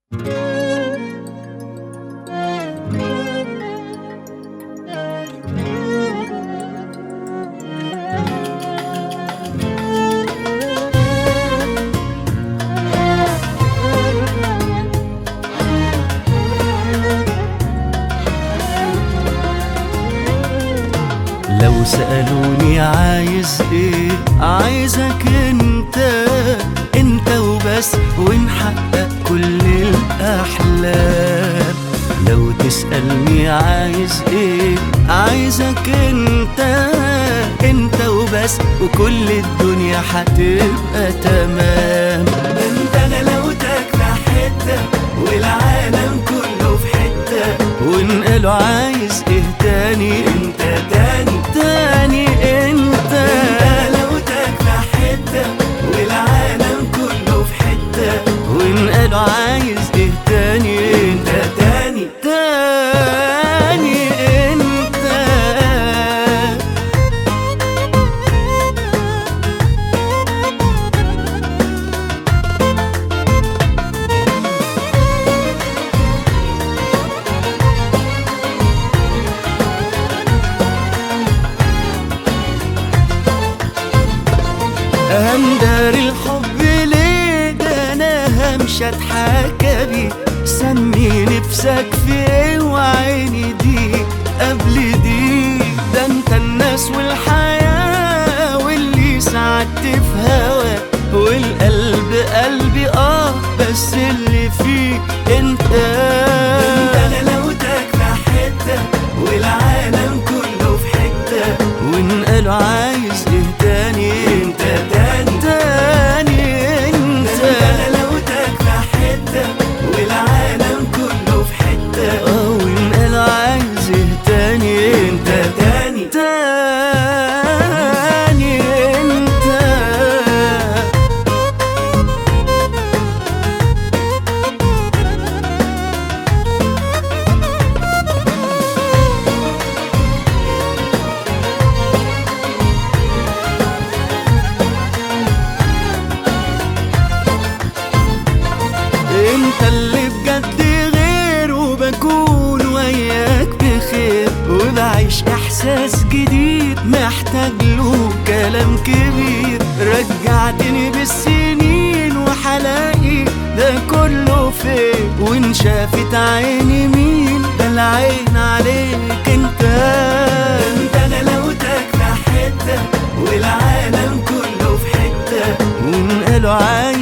لو سألوني عايز ايه عايزك انت انت وبس ونحقق كل الاحلام لو تسألني عايز ايه عايزك انت انت وبس وكل الدنيا هتبقى تمام انت غلاوتك في حتة والعالم كله في حتة ونقله عايز ايه تاني انت تاني تاني انت غلاوتك في حتة والعالم كله في حتة ونقله عايز ايه تاني انت تاني تاني انت أندر الحب ليه ده أنا همشي أتحكى بيه سمي نفسك في إيه وعيني دي قبل دي ده أنت الناس والحياة واللي سعدت في هواك والقلب قلبي آه بس اللي فيه أنت أنت غلاوتك في حتة والعالم كله في حتة ونقله عايز إيه تاني أنت تاني تاني أنت غلاوتك في حتة والعالم كله في حتة اه ونقله عايز إيه تاني أنت تاني تاني أنت انت اللي بجد غير وبكون وياك بخير وبعيش احساس جديد محتاج له كلام كبير رجعتني بالسنين وحلاقي ده كله فين وان شافت عيني مين ده العين عليك انت انت غلاوتك في حته والعالم كله في حته ونقله عايز